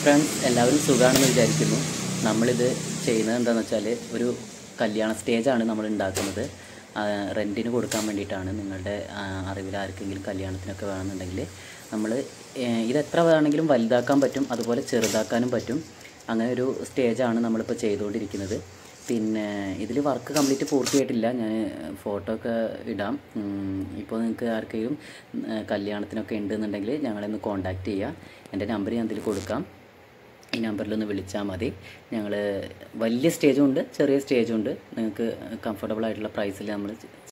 friends എല്ലാവരും സുഖമാണെന്ന് വിചാരിക്കുന്നു നമ്മളിത് ചെയ്യുന്നത് എന്താണെന്ന് വെച്ചാൽ ഒരു കല്യാണ സ്റ്റേജാണ് നമ്മൾ ഉണ്ടാക്കുന്നത് ആ, റെൻറ്റിന് കൊടുക്കാൻ വേണ്ടിയിട്ടാണ് നിങ്ങളുടെ ആ, അറിവിൽ ആർക്കെങ്കിലും കല്യാണത്തിനൊക്കെ വേണമെന്നുണ്ടെങ്കിൽ നമ്മൾ ഇത് എത്ര വേണമെങ്കിലും വലുതാക്കാൻ പറ്റും അതുപോലെ ചെറുതാക്കാനും പറ്റും അങ്ങനെ ഒരു സ്റ്റേജാണ് നമ്മളിപ്പോൾ ചെയ്തുകൊണ്ടിരിക്കുന്നത് പിന്നെ ഇതിൽ വർക്ക് കംപ്ലീറ്റ് പൂർത്തിയായിട്ടില്ല ഞാൻ ഫോട്ടോ ഒക്കെ ഇടാം ഉം, ഇപ്പോൾ നിങ്ങൾക്ക് ആർക്കെങ്കിലും ഉം, കല്യാണത്തിനൊക്കെ ഉണ്ടെന്നുണ്ടെങ്കിൽ ഞങ്ങളെ ഒന്ന് കോൺടാക്റ്റ് ചെയ്യുക എൻ്റെ നമ്പർ ഞാൻ ഇതിൽ കൊടുക്കാം ഈ നമ്പറിൽ ഒന്ന് വിളിച്ചാൽ മതി ഞങ്ങൾ വലിയ സ്റ്റേജും ഉണ്ട് ചെറിയ സ്റ്റേജും ഉണ്ട് നിങ്ങൾക്ക് കംഫർട്ടബിൾ ആയിട്ടുള്ള പ്രൈസിൽ നമ്മൾ